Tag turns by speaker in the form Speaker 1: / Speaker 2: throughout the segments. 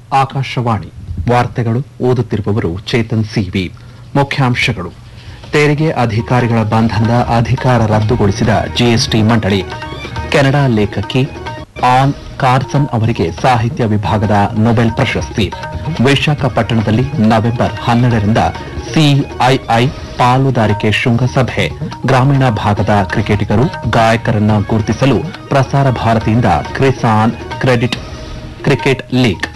Speaker 1: ಆಕಾಶವಾಣಿ ವಾರ್ತೆಗಳು ಓದುತ್ತಿರುವವರು ಚೇತನ್ ಸಿವಿ ಮುಖ್ಯಾಂಶಗಳು ತೆರಿಗೆ ಅಧಿಕಾರಿಗಳ ಬಂಧನದ ಅಧಿಕಾರ ರದ್ದುಗೊಳಿಸಿದ ಜಿಎಸ್ಟಿ ಮಂಡಳಿ ಕೆನಡಾ ಲೇಖಕಿ ಆನ್ ಕಾರ್ಸನ್ ಅವರಿಗೆ ಸಾಹಿತ್ಯ ವಿಭಾಗದ ನೊಬೆಲ್ ಪ್ರಶಸ್ತಿ ವಿಶಾಖಪಟ್ಟಣದಲ್ಲಿ ನವೆಂಬರ್ ಹನ್ನೆರಡರಿಂದ ಸಿಐಐ ಪಾಲುದಾರಿಕೆ ಶೃಂಗಸಭೆ ಗ್ರಾಮೀಣ ಭಾಗದ ಕ್ರಿಕೆಟಿಗರು ಗಾಯಕರನ್ನ ಗುರುತಿಸಲು ಪ್ರಸಾರ ಭಾರತಿಯಿಂದ ಕ್ರಿಸಾನ್ ಕ್ರೆಡಿಟ್ ಕ್ರಿಕೆಟ್ ಲೀಗ್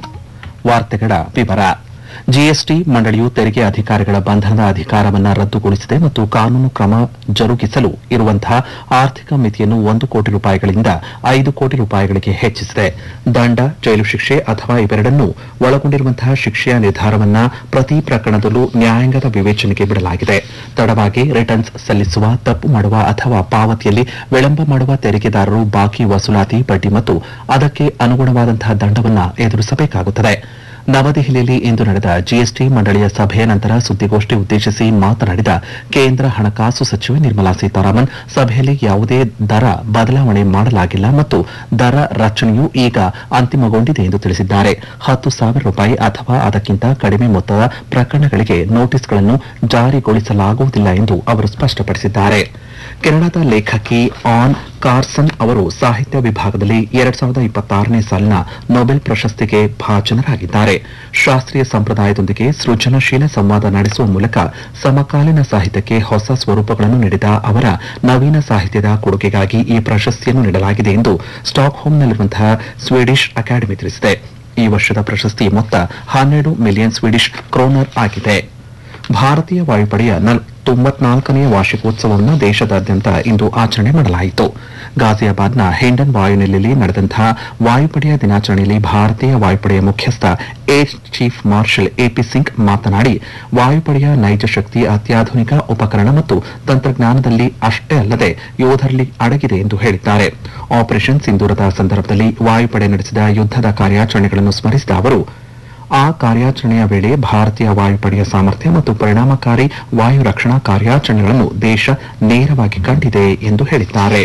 Speaker 1: ವಾರ್ತೆಗಳ ವಿವರ ಜಿಎಸ್ಟಿ ಮಂಡಳಿಯು ತೆರಿಗೆ ಅಧಿಕಾರಿಗಳ ಬಂಧನದ ಅಧಿಕಾರವನ್ನ ರದ್ದುಗೊಳಿಸಿದೆ ಮತ್ತು ಕಾನೂನು ಕ್ರಮ ಜರುಗಿಸಲು ಇರುವಂತಹ ಆರ್ಥಿಕ ಮಿತಿಯನ್ನು ಒಂದು ಕೋಟಿ ರೂಪಾಯಿಗಳಿಂದ ಐದು ಕೋಟಿ ರೂಪಾಯಿಗಳಿಗೆ ಹೆಚ್ಚಿಸಿದೆ ದಂಡ ಜೈಲು ಶಿಕ್ಷೆ ಅಥವಾ ಇವೆರಡನ್ನೂ ಒಳಗೊಂಡಿರುವಂತಹ ಶಿಕ್ಷೆಯ ನಿರ್ಧಾರವನ್ನ ಪ್ರತಿ ಪ್ರಕರಣದಲ್ಲೂ ನ್ಯಾಯಾಂಗದ ವಿವೇಚನೆಗೆ ಬಿಡಲಾಗಿದೆ ತಡವಾಗಿ ರಿಟರ್ನ್ಸ್ ಸಲ್ಲಿಸುವ ತಪ್ಪು ಮಾಡುವ ಅಥವಾ ಪಾವತಿಯಲ್ಲಿ ವಿಳಂಬ ಮಾಡುವ ತೆರಿಗೆದಾರರು ಬಾಕಿ ವಸೂಲಾತಿ ಬಡ್ಡಿ ಮತ್ತು ಅದಕ್ಕೆ ಅನುಗುಣವಾದಂತಹ ದಂಡವನ್ನ ಎದುರಿಸಬೇಕಾಗುತ್ತದೆ ನವದೆಹಲಿಯಲ್ಲಿ ಇಂದು ನಡೆದ ಜಿಎಸ್ಟಿ ಮಂಡಳಿಯ ಸಭೆಯ ನಂತರ ಸುದ್ದಿಗೋಷ್ಠಿ ಉದ್ದೇಶಿಸಿ ಮಾತನಾಡಿದ ಕೇಂದ್ರ ಹಣಕಾಸು ಸಚಿವೆ ನಿರ್ಮಲಾ ಸೀತಾರಾಮನ್ ಸಭೆಯಲ್ಲಿ ಯಾವುದೇ ದರ ಬದಲಾವಣೆ ಮಾಡಲಾಗಿಲ್ಲ ಮತ್ತು ದರ ರಚನೆಯು ಈಗ ಅಂತಿಮಗೊಂಡಿದೆ ಎಂದು ತಿಳಿಸಿದ್ದಾರೆ ಹತ್ತು ಸಾವಿರ ರೂಪಾಯಿ ಅಥವಾ ಅದಕ್ಕಿಂತ ಕಡಿಮೆ ಮೊತ್ತದ ಪ್ರಕರಣಗಳಿಗೆ ನೋಟಿಸ್ಗಳನ್ನು ಜಾರಿಗೊಳಿಸಲಾಗುವುದಿಲ್ಲ ಎಂದು ಅವರು ಸ್ಪಷ್ಟಪಡಿಸಿದ್ದಾರೆ ಕೆನಡಾದ ಲೇಖಕಿ ಆನ್ ಕಾರ್ಸನ್ ಅವರು ಸಾಹಿತ್ಯ ವಿಭಾಗದಲ್ಲಿ ಎರಡ್ ಸಾವಿರದ ಇಪ್ಪತ್ತಾರನೇ ಸಾಲಿನ ನೊಬೆಲ್ ಪ್ರಶಸ್ತಿಗೆ ಭಾಜನರಾಗಿದ್ದಾರೆ ಶಾಸ್ತ್ರೀಯ ಸಂಪ್ರದಾಯದೊಂದಿಗೆ ಸೃಜನಶೀಲ ಸಂವಾದ ನಡೆಸುವ ಮೂಲಕ ಸಮಕಾಲೀನ ಸಾಹಿತ್ಯಕ್ಕೆ ಹೊಸ ಸ್ವರೂಪಗಳನ್ನು ನೀಡಿದ ಅವರ ನವೀನ ಸಾಹಿತ್ಯದ ಕೊಡುಗೆಗಾಗಿ ಈ ಪ್ರಶಸ್ತಿಯನ್ನು ನೀಡಲಾಗಿದೆ ಎಂದು ಸ್ಟಾಕ್ಹೋಮ್ನಲ್ಲಿರುವಂತಹ ಸ್ವೀಡಿಷ್ ಅಕಾಡೆಮಿ ತಿಳಿಸಿದೆ ಈ ವರ್ಷದ ಪ್ರಶಸ್ತಿ ಮೊತ್ತ ಹನ್ನೆರಡು ಮಿಲಿಯನ್ ಸ್ವೀಡಿಷ್ ಕ್ರೋನರ್ ಆಗಿದೆ ಭಾರತೀಯ ವಾಯುಪಡೆಯ ನಲ್- ತೊಂಬತ್ನಾಲ್ಕನೆಯ ವಾರ್ಷಿಕೋತ್ಸವವನ್ನು ದೇಶದಾದ್ಯಂತ ಇಂದು ಆಚರಣೆ ಮಾಡಲಾಯಿತು ಗಾಜಿಯಾಬಾದ್ನ ಹಿಂಡನ್ ವಾಯುನೆಲೆಯಲ್ಲಿ ನಡೆದಂತಹ ವಾಯುಪಡೆಯ ದಿನಾಚರಣೆಯಲ್ಲಿ ಭಾರತೀಯ ವಾಯುಪಡೆಯ ಮುಖ್ಯಸ್ಥ air chief marshal AP Singh ಮಾತನಾಡಿ ವಾಯುಪಡೆಯ ನೈಜ ಶಕ್ತಿ ಅತ್ಯಾಧುನಿಕ ಉಪಕರಣ ಮತ್ತು ತಂತ್ರಜ್ಞಾನದಲ್ಲಿ ಅಷ್ಟೇ ಅಲ್ಲದೆ ಯೋಧರಲ್ಲಿ ಅಡಗಿದೆ ಎಂದು ಹೇಳಿದ್ದಾರೆ ಆಪರೇಷನ್ ಸಿಂಧೂರದ ಸಂದರ್ಭದಲ್ಲಿ ವಾಯುಪಡೆ ನಡೆಸಿದ ಯುದ್ಧದ ಕಾರ್ಯಾಚರಣೆಗಳನ್ನು ಸ್ಮರಿಸಿದ ಅವರು ಆ ಕಾರ್ಯಾಚರಣೆಯ ವೇಳೆ ಭಾರತೀಯ ವಾಯುಪಡೆಯ ಸಾಮರ್ಥ್ಯ ಮತ್ತು ಪರಿಣಾಮಕಾರಿ ವಾಯು ರಕ್ಷಣಾ ಕಾರ್ಯಾಚರಣೆಗಳನ್ನು ದೇಶ ನೇರವಾಗಿ ಕಂಡಿದೆ ಎಂದು ಹೇಳಿದ್ದಾರೆ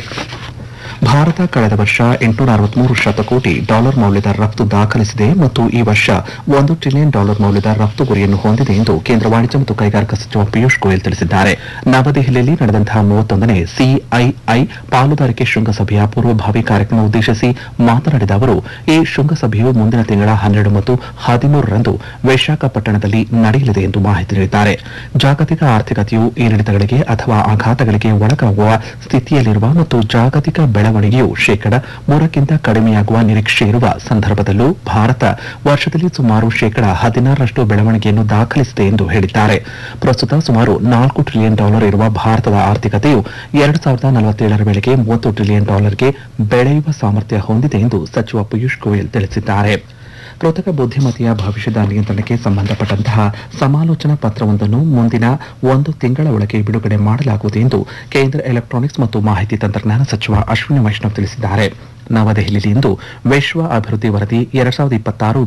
Speaker 1: ಭಾರತ ಕಳೆದ ವರ್ಷ ಎಂಟುನೂರ ಅರವತ್ಮೂರು ಶತಕೋಟಿ ಡಾಲರ್ ಮೌಲ್ಯದ ರಫ್ತು ದಾಖಲಿಸಿದೆ ಮತ್ತು ಈ ವರ್ಷ ಒಂದು ಟ್ರಿಲಿಯನ್ ಡಾಲರ್ ಮೌಲ್ಯದ ರಫ್ತು ಗುರಿಯನ್ನು ಹೊಂದಿದೆ ಎಂದು ಕೇಂದ್ರ ವಾಣಿಜ್ಯ ಮತ್ತು ಕೈಗಾರಿಕಾ ಸಚಿವ ಪಿಯೂಷ್ ಗೋಯಲ್ ತಿಳಿಸಿದ್ದಾರೆ ನವದೆಹಲಿಯಲ್ಲಿ ನಡೆದಂತಹ ಮೂವತ್ತೊಂದನೇ ಸಿಐಐ ಪಾಲುದಾರಿಕೆ ಶೃಂಗಸಭೆಯ ಪೂರ್ವಭಾವಿ ಕಾರ್ಯಕ್ರಮ ಉದ್ದೇಶಿಸಿ ಮಾತನಾಡಿದ ಅವರು ಈ ಶೃಂಗಸಭೆಯು ಮುಂದಿನ ತಿಂಗಳ ಹನ್ನೆರಡು ಮತ್ತು ಹದಿಮೂರರಂದು ವಿಶಾಖಪಟ್ಟಣದಲ್ಲಿ ನಡೆಯಲಿದೆ ಎಂದು ಮಾಹಿತಿ ನೀಡಿದ್ದಾರೆ ಜಾಗತಿಕ ಆರ್ಥಿಕತೆಯು ಏರಿಳಿತಗಳಿಗೆ ಅಥವಾ ಆಘಾತಗಳಿಗೆ ಒಳಗಾಗುವ ಸ್ಥಿತಿಯಲ್ಲಿರುವ ಮತ್ತು ಜಾಗತಿಕ ಬೆಳವಣಿಗೆಯು ಶೇಕಡ ಮೂರಕ್ಕಿಂತ ಕಡಿಮೆಯಾಗುವ ನಿರೀಕ್ಷೆ ಇರುವ ಸಂದರ್ಭದಲ್ಲೂ ಭಾರತ ವರ್ಷದಲ್ಲಿ ಸುಮಾರು ಶೇಕಡ ಹದಿನಾರರಷ್ಟು ಬೆಳವಣಿಗೆಯನ್ನು ದಾಖಲಿಸಿದೆ ಎಂದು ಹೇಳಿದ್ದಾರೆ ಪ್ರಸ್ತುತ ಸುಮಾರು ನಾಲ್ಕು ಟ್ರಿಲಿಯನ್ ಡಾಲರ್ ಇರುವ ಭಾರತದ ಆರ್ಥಿಕತೆಯು ಎರಡು ಸಾವಿರದ ನಲವತ್ತೇಳರ ವೇಳೆಗೆ ಮೂವತ್ತು ಟ್ರಿಲಿಯನ್ ಡಾಲರ್ಗೆ ಬೆಳೆಯುವ ಸಾಮರ್ಥ್ಯ ಹೊಂದಿದೆ ಎಂದು ಸಚಿವ ಪಿಯೂಷ್ ಗೋಯಲ್ ತಿಳಿಸಿದ್ದಾರೆ ಕೃತಕ ಬುದ್ಧಿಮತ್ತೆಯ ಭವಿಷ್ಯದ ನಿಯಂತ್ರಣಕ್ಕೆ ಸಂಬಂಧಪಟ್ಟಂತಹ ಸಮಾಲೋಚನಾ ಪತ್ರವೊಂದನ್ನು ಮುಂದಿನ ಒಂದು ತಿಂಗಳ ಒಳಗೆ ಬಿಡುಗಡೆ ಮಾಡಲಾಗುವುದು ಎಂದು ಕೇಂದ್ರ ಎಲೆಕ್ಟ್ರಾನಿಕ್ಸ್ ಮತ್ತು ಮಾಹಿತಿ ತಂತ್ರಜ್ಞಾನ ಸಚಿವ ಅಶ್ವಿನಿ ವೈಷ್ಣವ್ ತಿಳಿಸಿದ್ದಾರೆ ನವದೆಹಲಿಯಲ್ಲಿ ಇಂದು ವಿಶ್ವ ಅಭಿವೃದ್ಧಿ ವರದಿ ಎರಡ್ ಸಾವಿರದ ಇಪ್ಪತ್ತಾರು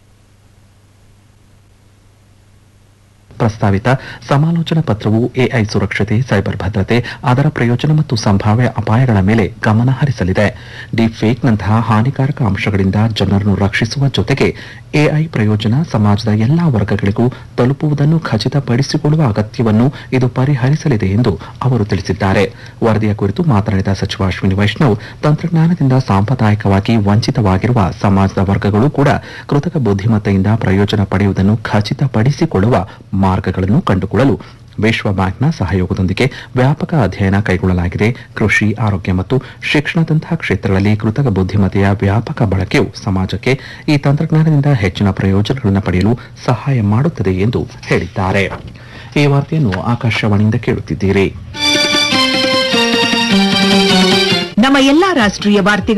Speaker 1: ಪ್ರಸ್ತಾವಿತ ಸಮಾಲೋಚನಾ ಪತ್ರವು ಎಐ ಸುರಕ್ಷತೆ ಸೈಬರ್ ಭದ್ರತೆ ಅದರ ಪ್ರಯೋಜನ ಮತ್ತು ಸಂಭಾವ್ಯ ಅಪಾಯಗಳ ಮೇಲೆ ಗಮನ ಹರಿಸಲಿದೆ ಡೀಪ್ ಫೇಕ್ನಂತಹ ಹಾನಿಕಾರಕ ಅಂಶಗಳಿಂದ ಜನರನ್ನು ರಕ್ಷಿಸುವ ಜೊತೆಗೆ ಎಐ ಪ್ರಯೋಜನ ಸಮಾಜದ ಎಲ್ಲಾ ವರ್ಗಗಳಿಗೂ ತಲುಪುವುದನ್ನು ಖಚಿತಪಡಿಸಿಕೊಳ್ಳುವ ಅಗತ್ಯವನ್ನು ಇದು ಪರಿಹರಿಸಲಿದೆ ಎಂದು ಅವರು ತಿಳಿಸಿದ್ದಾರೆ ವರದಿಯ ಕುರಿತು ಮಾತನಾಡಿದ ಸಚಿವ ಅಶ್ವಿನಿ ವೈಷ್ಣವ್ ತಂತ್ರಜ್ಞಾನದಿಂದ ಸಾಂಪ್ರದಾಯಿಕವಾಗಿ ವಂಚಿತವಾಗಿರುವ ಸಮಾಜದ ವರ್ಗಗಳು ಕೂಡ ಕೃತಕ ಬುದ್ಧಿಮತ್ತೆಯಿಂದ ಪ್ರಯೋಜನ ಪಡೆಯುವುದನ್ನು ಖಚಿತಪಡಿಸಿಕೊಳ್ಳುವ ಮಾರ್ಗಗಳನ್ನು ಕಂಡುಕೊಳ್ಳಲು ವಿಶ್ವ ಬ್ಯಾಂಕ್ನ ಸಹಯೋಗದೊಂದಿಗೆ ವ್ಯಾಪಕ ಅಧ್ಯಯನ ಕೈಗೊಳ್ಳಲಾಗಿದೆ ಕೃಷಿ ಆರೋಗ್ಯ ಮತ್ತು ಶಿಕ್ಷಣದಂತಹ ಕ್ಷೇತ್ರಗಳಲ್ಲಿ ಕೃತಕ ಬುದ್ಧಿಮತ್ತೆಯ ವ್ಯಾಪಕ ಬಳಕೆಯು ಸಮಾಜಕ್ಕೆ ಈ ತಂತ್ರಜ್ಞಾನದಿಂದ ಹೆಚ್ಚಿನ ಪ್ರಯೋಜನಗಳನ್ನು ಪಡೆಯಲು ಸಹಾಯ ಮಾಡುತ್ತದೆ ಎಂದು ಹೇಳಿದ್ದಾರೆ ಈ ವಾರ್ತೆಯನ್ನು ಆಕಾಶವಾಣಿಯಿಂದ ಕೇಳುತ್ತಿದ್ದೀರಿ
Speaker 2: ನಮ್ಮ ಎಲ್ಲಾ ರಾಷ್ಟ್ರೀಯ ವಾರ್ತೆಗಳು